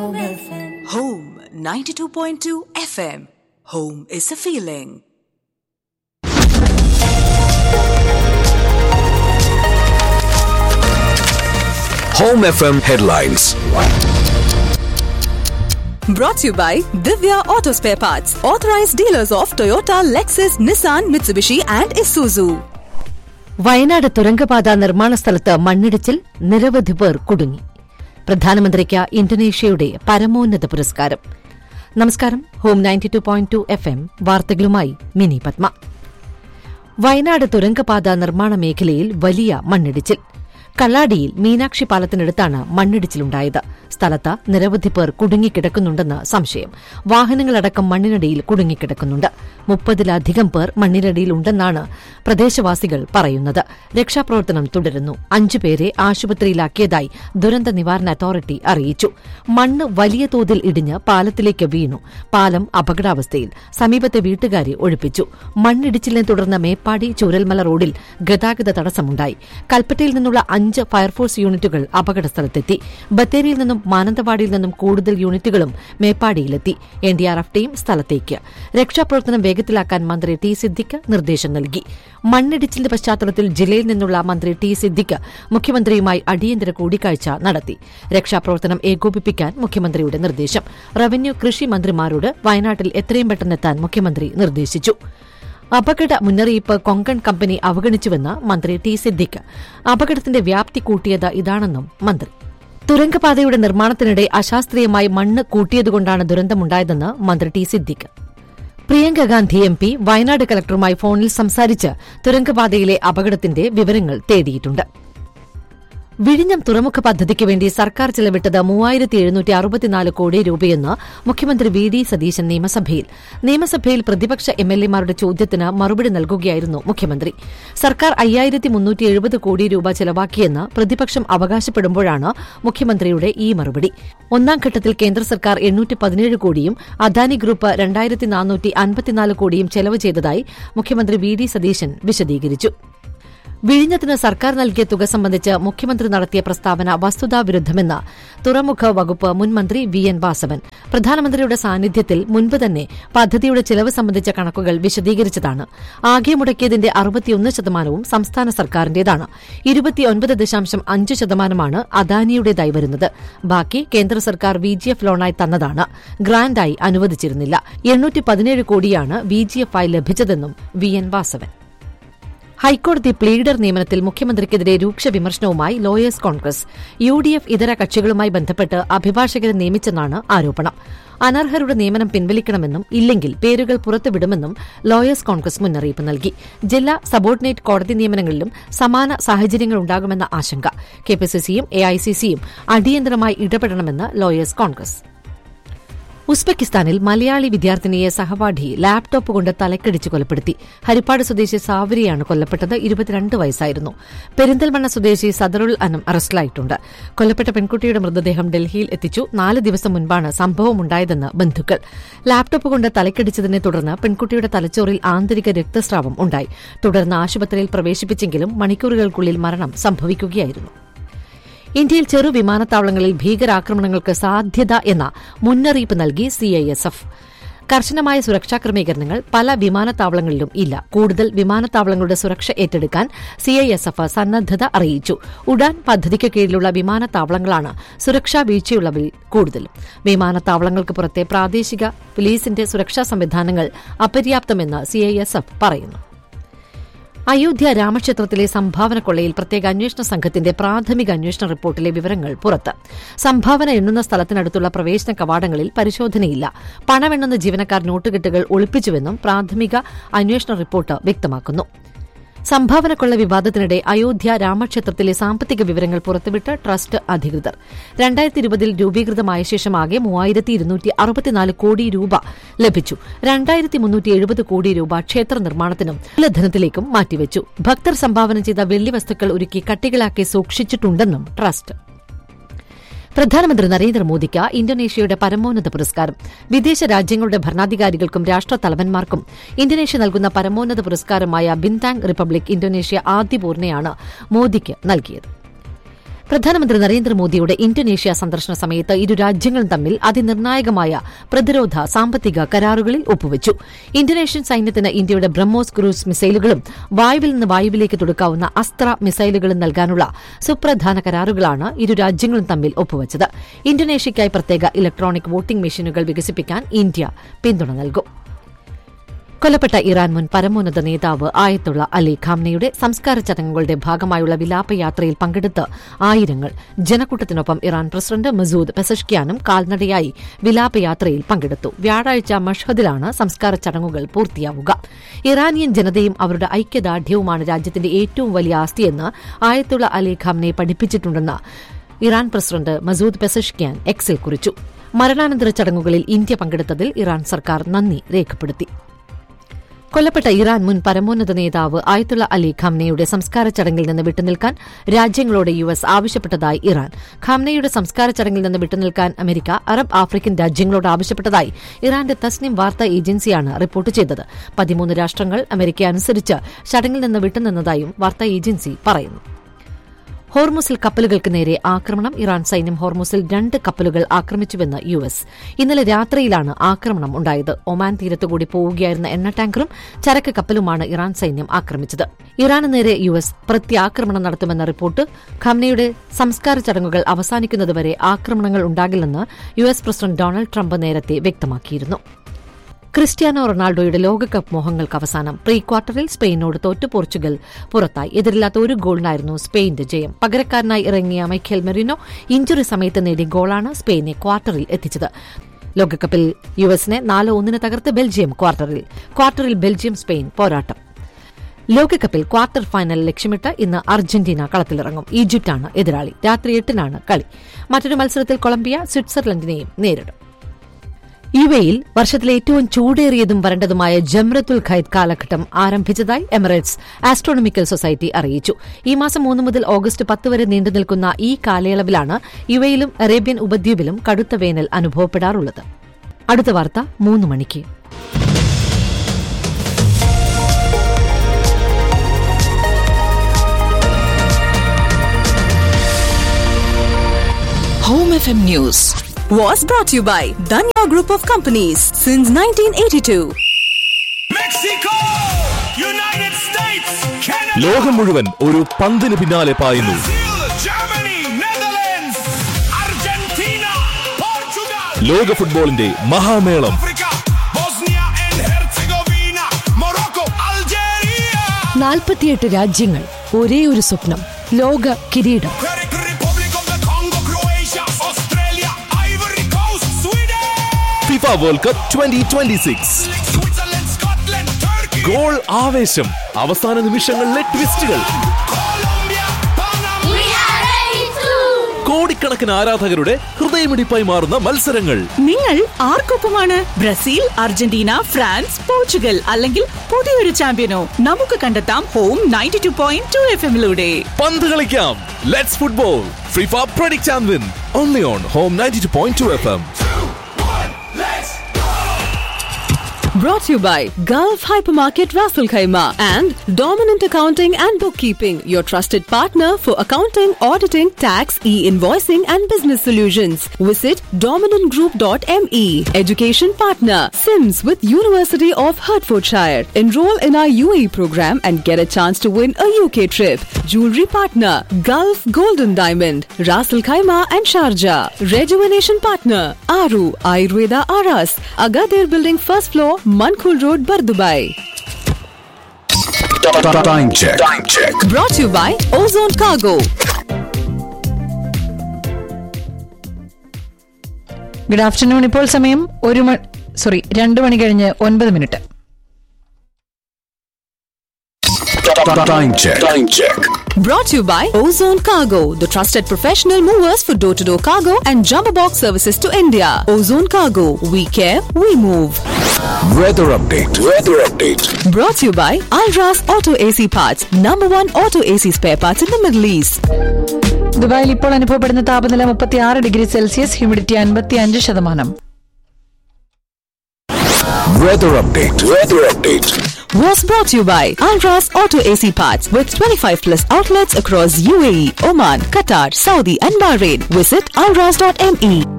Home FM. Home 92.2 FM. Home is a feeling. Home FM headlines. Brought to you by Divya Auto Spare Parts, authorized dealers of Toyota, Lexus, Nissan, Mitsubishi, and Isuzu. Wayanad തുരങ്കപാത നിർമ്മാണ സ്ഥലത്ത് മണ്ണിടിച്ചിൽ നിരവധി പേർ കുടുങ്ങി പ്രധാനമന്ത്രിക്ക് ഇന്തോനേഷ്യയുടെ പരമോന്നത പുരസ്കാരം നമസ്കാരം home ninety two point two F M വാർത്തകളുമായി മിനി പത്മ വയനാട് തുരങ്കപാത നിർമ്മാണ മേഖലയിൽ വലിയ മണ്ണിടിച്ചിൽ കള്ളാടിയിൽ മീനാക്ഷി പാലത്തിനടുത്താണ് മണ്ണിടിച്ചിലുണ്ടായത് സ്ഥലത്ത് നിരവധി പേർ കുടുങ്ങിക്കിടക്കുന്നുണ്ടെന്ന് സംശയം വാഹനങ്ങളടക്കം മണ്ണിനടിയിൽ കുടുങ്ങിക്കിടക്കുന്നുണ്ട് മുപ്പതിലധികം പേർ മണ്ണിനടിയിലുണ്ടെന്നാണ് പ്രദേശവാസികൾ പറയുന്നത് രക്ഷാപ്രവർത്തനം തുടരുന്നു അഞ്ചുപേരെ ആശുപത്രിയിലാക്കിയതായി ദുരന്ത നിവാരണ അതോറിറ്റി അറിയിച്ചു മണ്ണ് വലിയ തോതിൽ ഇടിഞ്ഞ് പാലത്തിലേക്ക് വീണു പാലം അപകടാവസ്ഥയിൽ സമീപത്തെ വീട്ടുകാരെ ഒഴിപ്പിച്ചു മണ്ണിടിച്ചിലിനെ തുടർന്ന് മേപ്പാടി ചൂരൽമല റോഡിൽ ഗതാഗത തടസ്സമുണ്ടായി കൽപ്പറ്റയിൽ നിന്നുള്ള അഞ്ച് ഫയർഫോഴ്സ് യൂണിറ്റുകൾ അപകടസ്ഥലത്തെത്തി ബത്തേരിയിൽ നിന്നും മാനന്തവാടിയിൽ നിന്നും കൂടുതൽ യൂണിറ്റുകളും മേപ്പാടിയിലെത്തി എൻഡിആർഎഫ് ടീം സ്ഥലത്തേക്ക് രക്ഷാപ്രവർത്തനം വേഗത്തിലാക്കാൻ മന്ത്രി ടി സിദ്ദിഖ് നിർദ്ദേശം നൽകി മണ്ണിടിച്ചിലിന്റെ പശ്ചാത്തലത്തിൽ ജില്ലയിൽ നിന്നുള്ള മന്ത്രി ടി സിദ്ദിഖ് മുഖ്യമന്ത്രിയുമായി അടിയന്തര കൂടിക്കാഴ്ച നടത്തി രക്ഷാപ്രവർത്തനം ഏകോപിപ്പിക്കാൻ മുഖ്യമന്ത്രിയുടെ നിർദ്ദേശം റവന്യൂ കൃഷി മന്ത്രിമാരോട് വയനാട്ടിൽ എത്രയും പെട്ടെന്ന് എത്താൻ മുഖ്യമന്ത്രി നിർദ്ദേശിച്ചു അപകട മുന്നറിയിപ്പ് കൊങ്കൺ കമ്പനി അവഗണിച്ചുവെന്ന് മന്ത്രി ടി സിദ്ദിഖ് അപകടത്തിന്റെ വ്യാപ്തി കൂട്ടിയത് ഇതാണെന്നും മന്ത്രി തുരങ്കപാതയുടെ നിർമ്മാണത്തിനിടെ അശാസ്ത്രീയമായി മണ്ണ് കൂട്ടിയതുകൊണ്ടാണ് ദുരന്തമുണ്ടായതെന്ന് മന്ത്രി T Siddique Priyanka Gandhi M P Wayanad കലക്ടറുമായി ഫോണിൽ സംസാരിച്ച് തുരങ്കപാതയിലെ അപകടത്തിന്റെ വിവരങ്ങൾ തേടിയിട്ടുണ്ട് വിഴിഞ്ഞം തുറമുഖ പദ്ധതിക്ക് വേണ്ടി സർക്കാർ ചെലവിട്ടത് മൂവായിരത്തി എഴുന്നൂറ്റി അറുപത്തിനാല് കോടി രൂപയെന്ന് മുഖ്യമന്ത്രി വി ഡി സതീശൻ നിയമസഭയിൽ നിയമസഭയിൽ പ്രതിപക്ഷ എം എൽ എമാരുടെ ചോദ്യത്തിന് മറുപടി നൽകുകയായിരുന്നു മുഖ്യമന്ത്രി സർക്കാർ അയ്യായിരത്തി മുന്നൂറ്റി എഴുപത് കോടി രൂപ ചെലവാക്കിയെന്ന് പ്രതിപക്ഷം അവകാശപ്പെടുമ്പോഴാണ് മുഖ്യമന്ത്രിയുടെ ഈ മറുപടി ഒന്നാം ഘട്ടത്തിൽ കേന്ദ്ര സർക്കാർ എണ്ണൂറ്റി പതിനേഴ് കോടിയും അദാനി ഗ്രൂപ്പ് രണ്ടായിരത്തി നാനൂറ്റി അൻപത്തിനാല് കോടിയും ചെലവ് ചെയ്തതായി മുഖ്യമന്ത്രി വി ഡി സതീശൻ വിശദീകരിച്ചു വിഴിഞ്ഞത്തിന് സർക്കാർ നൽകിയ തുക സംബന്ധിച്ച് മുഖ്യമന്ത്രി നടത്തിയ പ്രസ്താവന വസ്തുതാവിരുദ്ധമെന്ന് തുറമുഖ വകുപ്പ് മുൻ മന്ത്രി വി എൻ വാസവൻ പ്രധാനമന്ത്രിയുടെ സാന്നിധ്യത്തിൽ മുൻപ് തന്നെ പദ്ധതിയുടെ ചെലവ് സംബന്ധിച്ച കണക്കുകൾ വിശദീകരിച്ചതാണ് ആകെ മുടക്കിയതിന്റെ അറുപത്തിയൊന്ന് ശതമാനവും സംസ്ഥാന സർക്കാരിന്റേതാണ് ഇരുപത്തിയൊൻപത് ദശാംശം അഞ്ച് ശതമാനമാണ് അദാനിയുടേതായി വരുന്നത് ബാക്കി കേന്ദ്ര സർക്കാർ വി ജി എഫ് ലോണായി തന്നതാണ് ഗ്രാന്റായി അനുവദിച്ചിരുന്നില്ല എണ്ണൂറ്റി പതിനേഴ് കോടിയാണ് വി ജി എഫ് ആയി ലഭിച്ചതെന്നും വി എൻ വാസവൻ ഹൈക്കോടതി പ്ലീഡർ നിയമനത്തിൽ മുഖ്യമന്ത്രിക്കെതിരെ രൂക്ഷ വിമർശനവുമായി lawyers Congress U D F ഇതര കക്ഷികളുമായി ബന്ധപ്പെട്ട് അഭിഭാഷകരെ നിയമിച്ചെന്നാണ് ആരോപണം അനർഹരുടെ നിയമനം പിൻവലിക്കണമെന്നും ഇല്ലെങ്കിൽ പേരുകൾ പുറത്തുവിടുമെന്നും ലോയേഴ്സ് കോൺഗ്രസ് മുന്നറിയിപ്പ് നൽകി ജില്ലാ സബോർഡിനേറ്റ് കോടതി നിയമനങ്ങളിലും സമാന സാഹചര്യങ്ങളുണ്ടാകുമെന്ന ആശങ്ക കെപിസിസിയും എഐസിസിയും അടിയന്തരമായി ഇടപെടണമെന്ന് ലോയേഴ്സ് കോൺഗ്രസ് ഉസ്ബെക്കിസ്ഥാനിൽ മലയാളി വിദ്യാർത്ഥിനിയെ സഹപാഠി ലാപ്ടോപ്പ് കൊണ്ട് തലക്കടിച്ച് കൊലപ്പെടുത്തി ഹരിപ്പാട് സ്വദേശി സാവരിയാണ് കൊല്ലപ്പെട്ടത് ഇരുപത്തിരണ്ട് വയസ്സായിരുന്നു പെരിന്തൽമണ്ണ സ്വദേശി സദറുൽ അനം അറസ്റ്റിലായിട്ടുണ്ട് കൊല്ലപ്പെട്ട പെൺകുട്ടിയുടെ മൃതദേഹം ഡൽഹിയിൽ എത്തിച്ചു നാല് ദിവസം മുൻപാണ് സംഭവമുണ്ടായതെന്ന് ബന്ധുക്കൾ ലാപ്ടോപ്പ് കൊണ്ട് തലക്കടിച്ചതിനെ തുടർന്ന് പെൺകുട്ടിയുടെ തലച്ചോറിൽ ആന്തരിക രക്തസ്രാവം ഉണ്ടായി തുടർന്ന് ആശുപത്രിയിൽ പ്രവേശിപ്പിച്ചെങ്കിലും മണിക്കൂറുകൾക്കുള്ളിൽ മരണം സംഭവിക്കുകയായിരുന്നു ഇന്ത്യയിൽ ചെറു വിമാനത്താവളങ്ങളിൽ ഭീകരാക്രമണങ്ങൾക്ക് സാധ്യത എന്ന മുന്നറിയിപ്പ് നൽകി സിഐഎസ്എഫ് കർശനമായ സുരക്ഷാ ക്രമീകരണങ്ങൾ പല വിമാനത്താവളങ്ങളിലും ഇല്ല കൂടുതൽ വിമാനത്താവളങ്ങളുടെ സുരക്ഷ ഏറ്റെടുക്കാൻ സിഐഎസ്എഫ് സന്നദ്ധത അറിയിച്ചു ഉഡാൻ പദ്ധതിക്ക് കീഴിലുള്ള വിമാനത്താവളങ്ങളാണ് സുരക്ഷാ വീഴ്ചയുള്ളവരിൽ കൂടുതലും വിമാനത്താവളങ്ങൾക്ക് പുറത്തെ പ്രാദേശിക പോലീസിന്റെ സുരക്ഷാ സംവിധാനങ്ങൾ അപര്യാപ്തമെന്ന് സിഐഎസ്എഫ് പറയുന്നു അയോധ്യ രാമക്ഷേത്രത്തിലെ സംഭാവന കൊള്ളയിൽ പ്രത്യേക അന്വേഷണ സംഘത്തിന്റെ പ്രാഥമിക അന്വേഷണ റിപ്പോർട്ടിലെ വിവരങ്ങൾ പുറത്ത് സംഭാവന എണ്ണുന്ന സ്ഥലത്തിനടുത്തുള്ള പ്രവേശന കവാടങ്ങളിൽ പരിശോധനയില്ല പണമെണ്ണുന്ന ജീവനക്കാർ നോട്ടുകെട്ടുകൾ ഒളിപ്പിച്ചുവെന്നും പ്രാഥമിക അന്വേഷണ റിപ്പോർട്ട് വ്യക്തമാക്കുന്നു സംഭാവന കൊള്ള വിവാദത്തിനിടെ അയോധ്യ രാമക്ഷേത്രത്തിലെ സാമ്പത്തിക വിവരങ്ങൾ പുറത്തുവിട്ട് ട്രസ്റ്റ് അധികൃതർ രണ്ടായിരത്തി ഇരുപതിൽ രൂപീകൃതമായ ശേഷം ആകെ മൂവായിരത്തി ഇരുന്നൂറ്റി അറുപത്തിനാല് കോടി രൂപ ലഭിച്ചു രണ്ടായിരത്തി മുന്നൂറ്റി എഴുപത് കോടി രൂപ ക്ഷേത്ര നിർമ്മാണത്തിനും മൂലധനത്തിലേക്കും മാറ്റിവെച്ചു ഭക്തർ സംഭാവന ചെയ്ത വെള്ളി വസ്തുക്കൾ ഒരുക്കി കട്ടികളാക്കി സൂക്ഷിച്ചിട്ടുണ്ടെന്നും ട്രസ്റ്റ് പ്രധാനമന്ത്രി നരേന്ദ്രമോദിക്ക് ഇന്തോനേഷ്യയുടെ പരമോന്നത പുരസ്കാരം വിദേശ രാജ്യങ്ങളുടെ ഭരണാധികാരികൾക്കും രാഷ്ട്രത്തലവന്മാർക്കും ഇന്തോനേഷ്യ നൽകുന്ന പരമോന്നത പുരസ്കാരമായ ബിന്താങ് റിപ്പബ്ലിക് ഇന്തോനേഷ്യ ആദ്യ പൂർണ്ണയാണ് മോദിക്ക് നൽകിയത് പ്രധാനമന്ത്രി നരേന്ദ്രമോദിയുടെ ഇന്തോനേഷ്യ സന്ദർശന സമയത്ത് ഇരു രാജ്യങ്ങളും തമ്മിൽ അതിനിർണായകമായ പ്രതിരോധ സാമ്പത്തിക കരാറുകളിൽ ഒപ്പുവച്ചു ഇന്തോനേഷ്യൻ സൈന്യത്തിന് ഇന്ത്യയുടെ ബ്രഹ്മോസ് ക്രൂസ് മിസൈലുകളും വായുവിൽ നിന്ന് വായുവിലേക്ക് തുടക്കാവുന്ന അസ്ത്ര മിസൈലുകളും നൽകാനുള്ള സുപ്രധാന കരാറുകളാണ് ഇരു രാജ്യങ്ങളും തമ്മിൽ ഒപ്പുവച്ചത് ഇന്തോനേഷ്യയ്ക്കായി പ്രത്യേക ഇലക്ട്രോണിക് വോട്ടിംഗ് മെഷീനുകൾ വികസിപ്പിക്കാൻ ഇന്ത്യ പിന്തുണ നൽകും കൊല്ലപ്പെട്ട ഇറാൻ മുൻ പരമോന്നത നേതാവ് ആയത്തുള്ള അലി ഖാംനയുടെ സംസ്കാര ചടങ്ങുകളുടെ ഭാഗമായുള്ള വിലാപയാത്രയിൽ പങ്കെടുത്ത് ആയിരങ്ങൾ ജനക്കൂട്ടത്തിനൊപ്പം ഇറാൻ പ്രസിഡന്റ് മസൂദ് പെസഷ്കിയാനും കാൽനടയായി വിലാപയാത്രയിൽ പങ്കെടുത്തു വ്യാഴാഴ്ച മഷ്ഹദിലാണ് സംസ്കാര ചടങ്ങുകൾ പൂർത്തിയാവുക ഇറാനിയൻ ജനതയും അവരുടെ ഐക്യദാർഢ്യവുമാണ് രാജ്യത്തിന്റെ ഏറ്റവും വലിയ ആസ്തിയെന്ന് ആയത്തുള്ള അലി ഖാംനെ പഠിപ്പിച്ചിട്ടുണ്ടെന്ന് ഇറാൻ പ്രസിഡന്റ് മസൂദ് പെസഷ്കിയാൻ എക്സിൽ കുറിച്ചു മരണാനന്തര ചടങ്ങുകളിൽ ഇന്ത്യ പങ്കെടുത്തതിൽ ഇറാൻ സർക്കാർ നന്ദി രേഖപ്പെടുത്തി കൊല്ലപ്പെട്ട ഇറാൻ മുൻ പരമോന്നത നേതാവ് ആയത്തുള്ള അലി ഖാംനയുടെ സംസ്കാര ചടങ്ങിൽ നിന്ന് വിട്ടുനിൽക്കാൻ രാജ്യങ്ങളോട് യു എസ് ആവശ്യപ്പെട്ടതായി ഇറാൻ ഖാംനയുടെ സംസ്കാര ചടങ്ങിൽ നിന്ന് വിട്ടുനിൽക്കാൻ അമേരിക്ക അറബ് ആഫ്രിക്കൻ രാജ്യങ്ങളോട് ആവശ്യപ്പെട്ടതായി ഇറാന്റെ തസ്നിം വാർത്താ ഏജൻസിയാണ് റിപ്പോർട്ട് ചെയ്തത് പതിമൂന്ന് രാഷ്ട്രങ്ങൾ അമേരിക്ക അനുസരിച്ച് ചടങ്ങിൽ നിന്ന് വിട്ടുനിന്നതായും വാർത്താ ഏജൻസി പറയുന്നു ഹോർമുസിൽ കപ്പലുകൾക്ക് നേരെ ആക്രമണം ഇറാൻ സൈന്യം ഹോർമുസിൽ രണ്ട് കപ്പലുകൾ ആക്രമിച്ചുവെന്ന് യു എസ് ഇന്നലെ രാത്രിയിലാണ് ആക്രമണം ഉണ്ടായത് ഒമാൻ തീരത്തുകൂടി പോവുകയായിരുന്ന എണ്ണ ടാങ്കറും ചരക്ക് കപ്പലുമാണ് ഇറാൻ സൈന്യം ആക്രമിച്ചത് ഇറാന് നേരെ യു എസ് പ്രത്യാക്രമണം നടത്തുമെന്ന റിപ്പോർട്ട് ഖംനയുടെ സംസ്കാര ചടങ്ങുകൾ അവസാനിക്കുന്നതുവരെ ആക്രമണങ്ങൾ ഉണ്ടാകില്ലെന്ന് U S president Donald Trump നേരത്തെ വ്യക്തമാക്കിയിരുന്നു ക്രിസ്ത്യാനോ റൊണാൾഡോയുടെ ലോകകപ്പ് മോഹങ്ങൾക്ക് അവസാനം പ്രീ ക്വാർട്ടറിൽ സ്പെയിനോട് തോറ്റു പോർച്ചുഗൽ പുറത്തായി എതിരില്ലാത്ത ഒരു ഗോളിനായിരുന്നു സ്പെയിന്റെ ജയം പകരക്കാരനായി ഇറങ്ങിയ മൈഖേൽ മെറിനോ ഇഞ്ചുറി സമയത്ത് നേടിയ ഗോളാണ് സ്പെയിനെ ക്വാർട്ടറിൽ എത്തിച്ചത് ലോകകപ്പിൽ യു എസിനെ നാല് ഒന്നിന് തകർത്ത് ബെൽജിയം ക്വാർട്ടറിൽ ക്വാർട്ടറിൽ ബെൽജിയം സ്പെയിൻ പോരാട്ടം ലോകകപ്പിൽ ക്വാർട്ടർ ഫൈനൽ ലക്ഷ്യമിട്ട് ഇന്ന് അർജന്റീന കളത്തിലിറങ്ങും ഈജിപ്താണ് എതിരാളി രാത്രി എട്ടിനാണ് കളി മറ്റൊരു മത്സരത്തിൽ കൊളംബിയ സ്വിറ്റ്സർലൻഡിനെയും നേരിടും യുഎയിൽ വർഷത്തിലെ ഏറ്റവും ചൂടേറിയതും വരണ്ടതുമായ ജംറത്തുൽ ഖൈദ് കാലഘട്ടം ആരംഭിച്ചതായി എമിറേറ്റ്സ് ആസ്ട്രോണമിക്കൽ സൊസൈറ്റി അറിയിച്ചു ഈ മാസം മൂന്ന് മുതൽ ഓഗസ്റ്റ് പത്ത് വരെ നീണ്ടുനിൽക്കുന്ന ഈ കാലയളവിലാണ് യുഎയിലും അറേബ്യൻ ഉപദ്വീപിലും കടുത്ത വേനൽ അനുഭവപ്പെടാറുള്ളത് അടുത്ത വാർത്ത മൂന്ന് മണിക്ക് Home FM News was brought to you by Danya Group of Companies since 1982. Mexico! United States! Canada! ലോകം മുഴുവൻ ഒരു പന്തിന് പിന്നാലെ പായുന്നു Brazil! Germany! Netherlands! Argentina! Portugal! ലോക ഫുട്ബോളിന്റെ മഹാമേളം Africa! Bosnia and Herzegovina! Morocco! Algeria! നാൽപ്പത്തിയെട്ട് രാജ്യങ്ങൾ ഒരേ ഒരു സ്വപ്നം ലോക കിരീടം Czech Republic of the Congo! Croatia! Australia! Ivory Coast! Sweden! FIFA World Cup twenty twenty six Switzerland! Scotland! Turkey! Goal ആവേശം അവസാന നിമിഷങ്ങളിലെ ട്വിസ്റ്റുകൾ Colombia! Panama! We are ready to. കോടിക്കണക്കിന് ആരാധകരുടെ ഹൃദയമിടിപ്പായി മാറുന്ന മത്സരങ്ങൾ നിങ്ങൾ ആർക്കൊപ്പമാണ് ബ്രസീൽ അർജന്റീന ഫ്രാൻസ് പോർച്ചുഗൽ അല്ലെങ്കിൽ പുതിയൊരു ചാമ്പ്യനോ നമുക്ക് കണ്ടെത്താം home ninety two point two F എമ്മിലൂടെ പന്ത് കളിക്കാം let's football FIFA predict and win only on home ninety two point two F M Brought to you by Gulf Hypermarket Raffle Khaima and Dominant Accounting and Bookkeeping, your trusted partner for accounting, auditing, tax, e-invoicing and business solutions. Visit dominantgroup.me. Education partner, Sims with University of Hertfordshire. Enroll in our UAE program and get a chance to win a UK trip. Jewelry partner, Gulf Golden Diamond, Raffle Khaima and Sharjah. Rejuvenation partner, Aru Ayurveda Aras, Agadir Building first floor, Mankul Road, Bardubai. Time check time check Brought to you by Ozone Cargo. Good afternoon ഇപ്പോൾ സമയം ഒരു മണി sorry രണ്ട് മണി കഴിഞ്ഞ് ഒൻപത് minute time check time check Brought to you by Ozone Cargo, the trusted professional movers for door to door cargo and jumbo box services to India. Ozone Cargo, we care, we move. Weather update weather update Brought to you by Alras Auto AC Parts, number one auto AC spare parts in the Middle East. ദുബായിൽ ഇപ്പോൾ അനുഭവപ്പെടുന്ന താപനില മുപ്പത്തി ആറ് degree Celsius humidity അൻപത്തി അഞ്ച് ശതമാനം weather update weather update was brought to you by Alras Auto AC Parts with 25 plus outlets across UAE, Oman, Qatar, Saudi, and Bahrain. Visit alras.me.